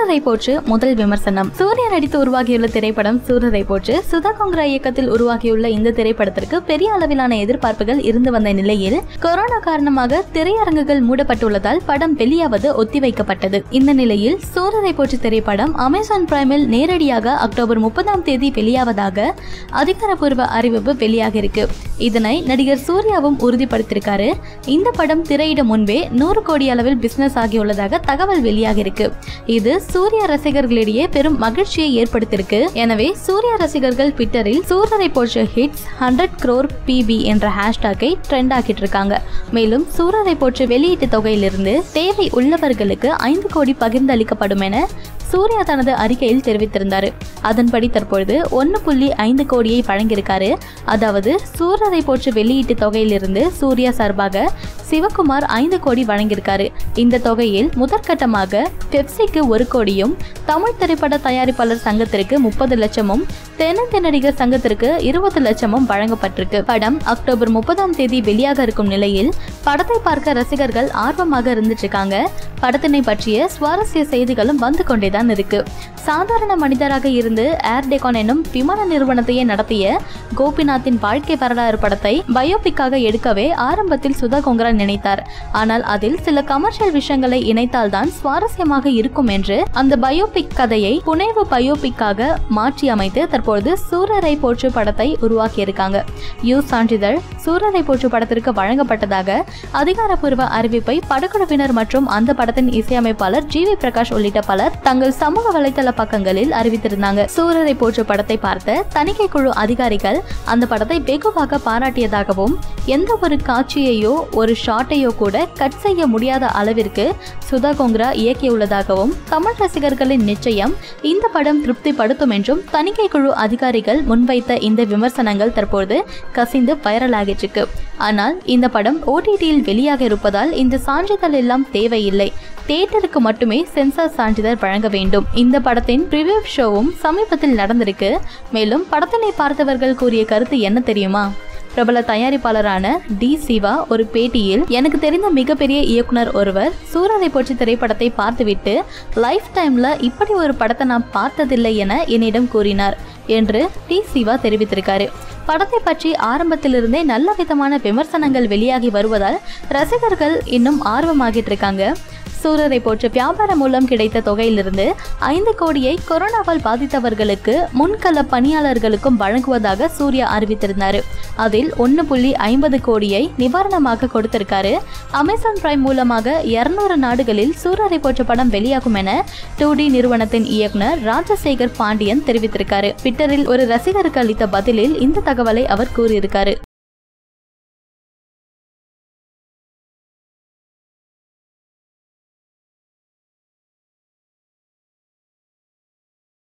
சூரரை போற்று முதல் விமர்சனம் சூர்யா நடித்து உருவாகியுள்ள திரைப்படம் சூரரை போற்று சுதா கொங்கரா இயக்கத்தில் உருவாகியுள்ள இந்த திரைப்படத்திற்கு பெரிய அளவிலான எதிர்பார்ப்புகள் இருந்து வந்த நிலையில் கொரோனா காரணமாக திரையரங்குகள் மூடப்பட்டுள்ளதால் படம் வெளியாவது ஒத்திவைக்கப்பட்டது இந்த நிலையில் சூரரை போற்று திரைப்படம் அமேசான் பிரைமில் நேரடியாக அக்டோபர் முப்பதாம் தேதி வெளியாவதாக அதிகாரப்பூர்வ அறிவிப்பு வெளியாகிருக்கு இதனை நடிகர் சூர்யாவும் உறுதிப்படுத்தியிருக்காரு இந்த படம் திரையிட முன்பே நூறு கோடி அளவில் பிசினஸ் ஆகியுள்ளதாக தகவல் வெளியாகிருக்கு இது சூர்யா ரசிகர்களிடையே பெரும் மகிழ்ச்சியை ஏற்படுத்தியிருக்கு எனவே சூர்யா ரசிகர்கள் ட்விட்டரில் சூரரை போன்ற ஹிட்ஸ் ஹண்ட்ரட் crore பிபி என்ற ஹேஷ்டாக்கை ட்ரெண்ட் ஆக்கிட்டு இருக்காங்க மேலும் சூரரை போற்று வெளியீட்டு தொகையிலிருந்து தேவை உள்ளவர்களுக்கு ஐந்து கோடி பகிர்ந்தளிக்கப்படும் என சூர்யா தனது அறிக்கையில் தெரிவித்திருந்தார் அதன்படி தற்பொழுது ஒன்று புள்ளி ஐந்து கோடியை வழங்கியிருக்காரு அதாவது சூரரை போற்று வெளியீட்டு தொகையிலிருந்து சூர்யா சார்பாக சிவகுமார் ஐந்து கோடி வழங்கியிருக்காரு இந்த தொகையில் முதற்கட்டமாக பெப்சிக்கு ஒரு கோடியும் தமிழ் திரைப்பட தயாரிப்பாளர் சங்கத்திற்கு முப்பது லட்சமும் தென்னந்த நடிகர் சங்கத்திற்கு இருபது லட்சமும் வழங்கப்பட்டிருக்கு படம் அக்டோபர் முப்பதாம் தேதி வெளியாக இருக்கும் நிலையில் படத்தை பார்க்க ரசிகர்கள் ஆர்வமாக இருந்துட்டு இருக்காங்க படத்தினை பற்றிய சுவாரஸ்ய செய்திகளும் வந்து கொண்டேதான் இருக்கு சாதாரண மனிதராக இருந்து ஏர் டெகான் என்னும் விமான நிறுவனத்தையே நடத்திய கோபிநாத்தின் வாழ்க்கை வரலாறு படத்தை பயோபிக்காக எடுக்கவே ஆரம்பத்தில் சுதா கொங்கரா நினைத்தார் ஆனால் அதில் சில கமர்ஷியல் விஷயங்களை இணைத்தால்தான் சுவாரஸ்யமாக இருக்கும் என்று அந்த பயோபிக் கதையை புனைவு பயோபிக்காக மாற்றி அமைத்து தற்பொழுது சூரரை போற்று படத்தை உருவாக்கியிருக்காங்க யூ சான்றிதழ் சூரரை போற்று படத்திற்கு வழங்கப்பட்டதாக அதிகாரப்பூர்வ அறிவிப்பை படக்குழுவினர் மற்றும் அந்த படத்தின் இசையமைப்பாளர் ஜி வி பிரகாஷ் உள்ளிட்ட பலர் தங்கள் சமூக வலைதள பக்கங்களில் அறிவித்திருந்தாங்க சூரரை போற்று படத்தை பார்த்த தணிக்கை குழு அதிகாரிகள் அந்த படத்தை வெகுவாக பாராட்டியதாகவும் எந்த ஒரு காட்சியையோ ஒரு ஷாட்டையோ கூட கட் செய்ய முடியாத அளவிற்கு சுதா கொங்கரா இயக்கியுள்ளதாகவும் தமிழ் ரசிகர்களின் நிச்சயம் இந்த படம் திருப்திப்படுத்தும் என்றும் தணிக்கை குழு அதிகாரிகள் முன்வைத்த இந்த விமர்சனங்கள் தற்போது கசிந்து வைரலாகிட்டு இருக்கு ஆனால் இந்த படம் ஓடிடியில் வெளியாக இருப்பதால் இந்த சான்றிதழ் எல்லாம் தேவையில்லை தியேட்டருக்கு மட்டுமே சென்சார் சான்றிதழ் வழங்க வேண்டும் இந்த படத்தின் ரிவ்யூ ஷோவும் சமீபத்தில் நடந்திருக்கு மேலும் படத்தினை பார்த்தவர்கள் கூறிய கருத்து என்ன தெரியுமா பிரபல தயாரிப்பாளரான டி சிவா ஒரு பேட்டியில் எனக்கு தெரிந்த மிகப்பெரிய இயக்குனர் ஒருவர் சூரரை போற்றி திரைப்படத்தை பார்த்துவிட்டு லைஃப் டைம்ல இப்படி ஒரு படத்தை நான் பார்த்ததில்லை என என்னிடம் கூறினார் என்று டி சிவா தெரிவித்திருக்காரு படத்தை பற்றி ஆரம்பத்திலிருந்தே நல்ல விதமான விமர்சனங்கள் வெளியாகி வருவதால் ரசிகர்கள் இன்னும் ஆர்வமாகிட்டு இருக்காங்க சூரரை போற்று வியாபாரம் மூலம் கிடைத்த தொகையிலிருந்து ஐந்து கோடியை கொரோனாவால் பாதித்தவர்களுக்கு முன்கள பணியாளர்களுக்கும் வழங்குவதாக சூர்யா அறிவித்திருந்தார் அதில் ஒன்று புள்ளி ஐம்பது கோடியை நிவாரணமாக கொடுத்திருக்காரு அமேசான் பிரைம் மூலமாக இருநூறு நாடுகளில் சூரரை போற்ற படம் வெளியாகும் என டூ டி நிறுவனத்தின் இயக்குனர் ராஜசேகர் பாண்டியன் தெரிவித்திருக்காரு ட்விட்டரில் ஒரு ரசிகருக்கு அளித்த பதிலில் இந்த தகவலை அவர் கூறியிருக்காரு